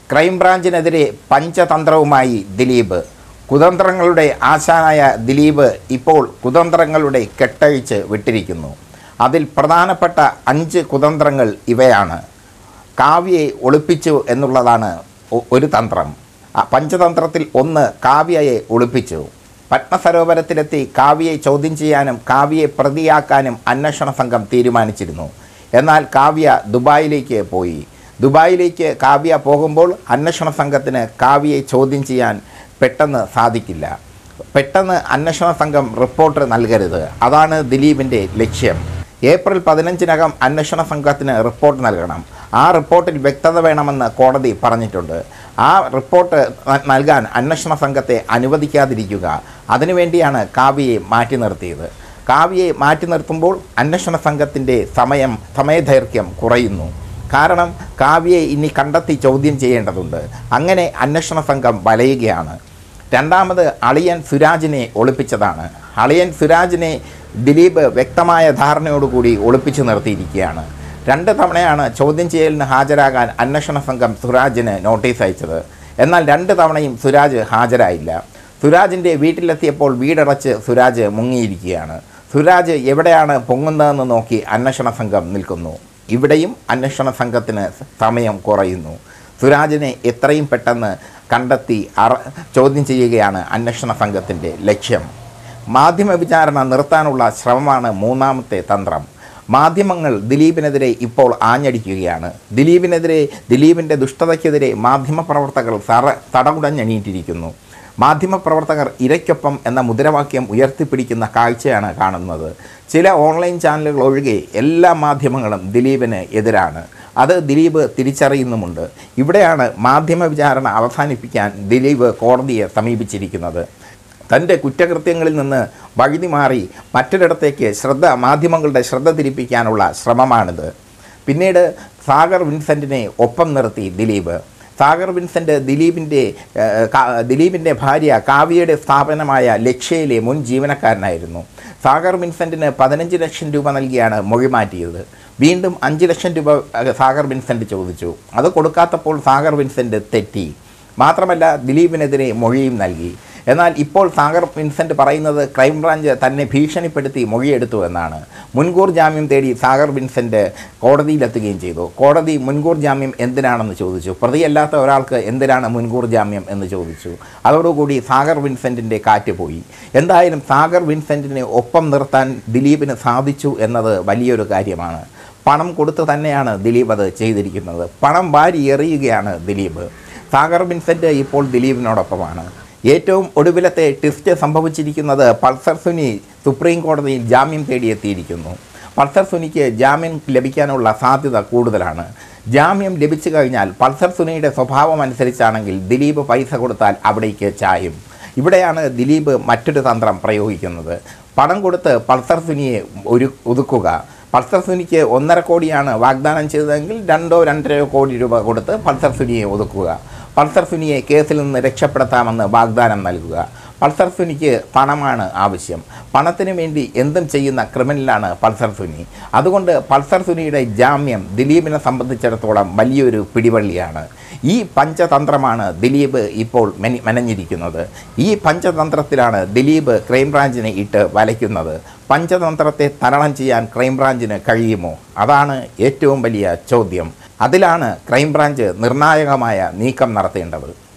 ക്രൈംബ്രാഞ്ചിനെതിരെ പഞ്ചതന്ത്രവുമായി ദിലീപ് കുതന്ത്രങ്ങളുടെ ആശാനായ ദിലീപ് ഇപ്പോൾ കുതന്ത്രങ്ങളുടെ കെട്ടഴിച്ച് വിട്ടിരിക്കുന്നു അതിൽ പ്രധാനപ്പെട്ട അഞ്ച് കുതന്ത്രങ്ങൾ ഇവയാണ് കാവ്യയെ ഒളിപ്പിച്ചു എന്നുള്ളതാണ് ഒ- ഒരു തന്ത്രം ആ പഞ്ചതന്ത്രത്തിൽ ഒന്ന് കാവ്യയെ ഒളിപ്പിച്ചു പത്മസരോവരത്തിലെത്തി കാവ്യയെ ചോദ്യം ചെയ്യാനും കാവ്യയെ പ്രതിയാക്കാനും അന്വേഷണ സംഘം തീരുമാനിച്ചിരുന്നു എന്നാൽ കാവ്യ ദുബായിലേക്ക് പോയി ദുബായിലേക്ക് കാവ്യ പോകുമ്പോൾ അന്വേഷണ സംഘത്തിന് കാവ്യയെ ചോദ്യം ചെയ്യാൻ പെട്ടെന്ന് സാധിക്കില്ല പെട്ടെന്ന് അന്വേഷണ സംഘം റിപ്പോർട്ട് നൽകരുത് അതാണ് ദിലീപിൻ്റെ ലക്ഷ്യം ഏപ്രിൽ പതിനഞ്ചിനകം അന്വേഷണ സംഘത്തിന് റിപ്പോർട്ട് നൽകണം ആ റിപ്പോർട്ടിൽ വ്യക്തത വേണമെന്ന് കോടതി പറഞ്ഞിട്ടുണ്ട് ആ റിപ്പോർട്ട് ന- നൽകാൻ അന്വേഷണ സംഘത്തെ അനുവദിക്കാതിരിക്കുക അതിനുവേണ്ടിയാണ് കാവ്യയെ മാറ്റി നിർത്തിയത് കാവ്യയെ മാറ്റി നിർത്തുമ്പോൾ അന്വേഷണ സംഘത്തിൻ്റെ സമയം സമയദൈർഘ്യം കുറയുന്നു കാരണം കാവ്യയെ ഇനി കണ്ടെത്തി ചോദ്യം ചെയ്യേണ്ടതുണ്ട് അങ്ങനെ അന്വേഷണ സംഘം വലയുകയാണ് രണ്ടാമത് അളിയൻ സുരാജിനെ ഒളിപ്പിച്ചതാണ് അളിയൻ സുരാജിനെ ദിലീപ് വ്യക്തമായ ധാരണയോടുകൂടി ഒളിപ്പിച്ചു നിർത്തിയിരിക്കുകയാണ് രണ്ട് തവണയാണ് ചോദ്യം ചെയ്യലിന് ഹാജരാകാൻ അന്വേഷണ സംഘം സുരാജിന് നോട്ടീസ് അയച്ചത് എന്നാൽ രണ്ട് തവണയും സുരാജ് ഹാജരായില്ല സുരാജിൻ്റെ വീട്ടിലെത്തിയപ്പോൾ വീടടച്ച് സുരാജ് മുങ്ങിയിരിക്കുകയാണ് സുരാജ് എവിടെയാണ് പൊങ്ങുന്നതെന്ന് നോക്കി അന്വേഷണ സംഘം നിൽക്കുന്നു ഇവിടെയും അന്വേഷണ സംഘത്തിന് സമയം കുറയുന്നു സുരാജിനെ എത്രയും പെട്ടെന്ന് കണ്ടെത്തി അറ ചോദ്യം ചെയ്യുകയാണ് അന്വേഷണ സംഘത്തിൻ്റെ ലക്ഷ്യം മാധ്യമ വിചാരണ നിർത്താനുള്ള ശ്രമമാണ് മൂന്നാമത്തെ തന്ത്രം മാധ്യമങ്ങൾ ദിലീപിനെതിരെ ഇപ്പോൾ ആഞ്ഞടിക്കുകയാണ് ദിലീപിനെതിരെ ദിലീപിൻ്റെ ദുഷ്ടതയ്ക്കെതിരെ മാധ്യമപ്രവർത്തകർ തറ തടകുടഞ്ഞെണീറ്റിരിക്കുന്നു മാധ്യമപ്രവർത്തകർ ഇരയ്ക്കൊപ്പം എന്ന മുദ്രാവാക്യം ഉയർത്തിപ്പിടിക്കുന്ന കാഴ്ചയാണ് കാണുന്നത് ചില ഓൺലൈൻ ചാനലുകൾ ഒഴികെ എല്ലാ മാധ്യമങ്ങളും ദിലീപിന് എതിരാണ് അത് ദിലീപ് തിരിച്ചറിയുന്നുമുണ്ട് ഇവിടെയാണ് മാധ്യമ വിചാരണ അവസാനിപ്പിക്കാൻ ദിലീപ് കോടതിയെ സമീപിച്ചിരിക്കുന്നത് തൻ്റെ കുറ്റകൃത്യങ്ങളിൽ നിന്ന് വഴുതി മാറി മറ്റൊരിടത്തേക്ക് ശ്രദ്ധ മാധ്യമങ്ങളുടെ ശ്രദ്ധ തിരിപ്പിക്കാനുള്ള ശ്രമമാണിത് പിന്നീട് സാഗർ വിൻസെൻറ്റിനെ ഒപ്പം നിർത്തി ദിലീപ് സാഗർ വിൻസെൻ്റ് ദിലീപിൻ്റെ ഏഹ്, കാ- ദിലീപിൻ്റെ ഭാര്യ കാവ്യയുടെ സ്ഥാപനമായ ലക്ഷ്യയിലെ മുൻ ജീവനക്കാരനായിരുന്നു സാഗർ വിൻസെൻറ്റിന് പതിനഞ്ച് ലക്ഷം രൂപ നൽകിയാണ് മൊഴി മാറ്റിയത് വീണ്ടും അഞ്ച് ലക്ഷം രൂപ ഏഹ്, സാഗർ വിൻസെൻ്റ് ചോദിച്ചു അത് കൊടുക്കാത്തപ്പോൾ സാഗർ വിൻസെൻ്റ് തെറ്റി മാത്രമല്ല ദിലീപിനെതിരെ മൊഴിയും നൽകി എന്നാൽ ഇപ്പോൾ സാഗർ വിൻസെൻ്റ് പറയുന്നത് ക്രൈംബ്രാഞ്ച് തന്നെ ഭീഷണിപ്പെടുത്തി മൊഴിയെടുത്തു എന്നാണ് മുൻകൂർ ജാമ്യം തേടി സാഗർ വിൻസെൻ്റ് കോടതിയിലെത്തുകയും ചെയ്തു കോടതി മുൻകൂർ ജാമ്യം എന്തിനാണെന്ന് ചോദിച്ചു പ്രതിയല്ലാത്ത ഒരാൾക്ക് എന്തിനാണ് മുൻകൂർ ജാമ്യം എന്ന് ചോദിച്ചു അതോടുകൂടി സാഗർ വിൻസെൻറ്റിൻ്റെ കാറ്റ് പോയി എന്തായാലും സാഗർ വിൻസെൻറ്റിനെ ഒപ്പം നിർത്താൻ ദിലീപിന് സാധിച്ചു എന്നത് വലിയൊരു കാര്യമാണ് പണം കൊടുത്ത് തന്നെയാണ് ദിലീപ് അത് ചെയ്തിരിക്കുന്നത് പണം വാരി എറിയുകയാണ് ദിലീപ് സാഗർ വിൻസെൻ്റ് ഇപ്പോൾ ദിലീപിനോടൊപ്പമാണ് ഏറ്റവും ഒടുവിലത്തെ ട്വിസ്റ്റ് സംഭവിച്ചിരിക്കുന്നത് പൾസർ സുനി സുപ്രീം കോടതിയിൽ ജാമ്യം തേടിയെത്തിയിരിക്കുന്നു പൾസർ സുനിക്ക് ജാമ്യം ലഭിക്കാനുള്ള സാധ്യത കൂടുതലാണ് ജാമ്യം ലഭിച്ചു കഴിഞ്ഞാൽ പൾസർ സുനിയുടെ സ്വഭാവം അനുസരിച്ചാണെങ്കിൽ ദിലീപ് പൈസ കൊടുത്താൽ അവിടേക്ക് ചായും ഇവിടെയാണ് ദിലീപ് മറ്റൊരു തന്ത്രം പ്രയോഗിക്കുന്നത് പണം കൊടുത്ത് പൾസർ സുനിയെ ഒരു ഒതുക്കുക പൾസർ സുനിക്ക് ഒന്നര കോടിയാണ് വാഗ്ദാനം ചെയ്തതെങ്കിൽ രണ്ടോ രണ്ടര കോടി രൂപ കൊടുത്ത് പൾസർ സുനിയെ ഒതുക്കുക പൾസർ സുനിയെ കേസിൽ നിന്ന് രക്ഷപ്പെടുത്താമെന്ന് വാഗ്ദാനം നൽകുക പൾസർ സുനിക്ക് പണമാണ് ആവശ്യം പണത്തിന് വേണ്ടി എന്തും ചെയ്യുന്ന ക്രിമിനലാണ് പൾസർ സുനി അതുകൊണ്ട് പൾസർ സുനിയുടെ ജാമ്യം ദിലീപിനെ സംബന്ധിച്ചിടത്തോളം വലിയൊരു പിടിവള്ളിയാണ് ഈ പഞ്ചതന്ത്രമാണ് ദിലീപ് ഇപ്പോൾ മെനി മെനഞ്ഞിരിക്കുന്നത് ഈ പഞ്ചതന്ത്രത്തിലാണ് ദിലീപ് ക്രൈംബ്രാഞ്ചിനെ ഇട്ട് വലയ്ക്കുന്നത് പഞ്ചതന്ത്രത്തെ തരണം ചെയ്യാൻ ക്രൈംബ്രാഞ്ചിന് കഴിയുമോ അതാണ് ഏറ്റവും വലിയ ചോദ്യം അതിലാണ് ക്രൈംബ്രാഞ്ച് നിർണായകമായ നീക്കം നടത്തേണ്ടത്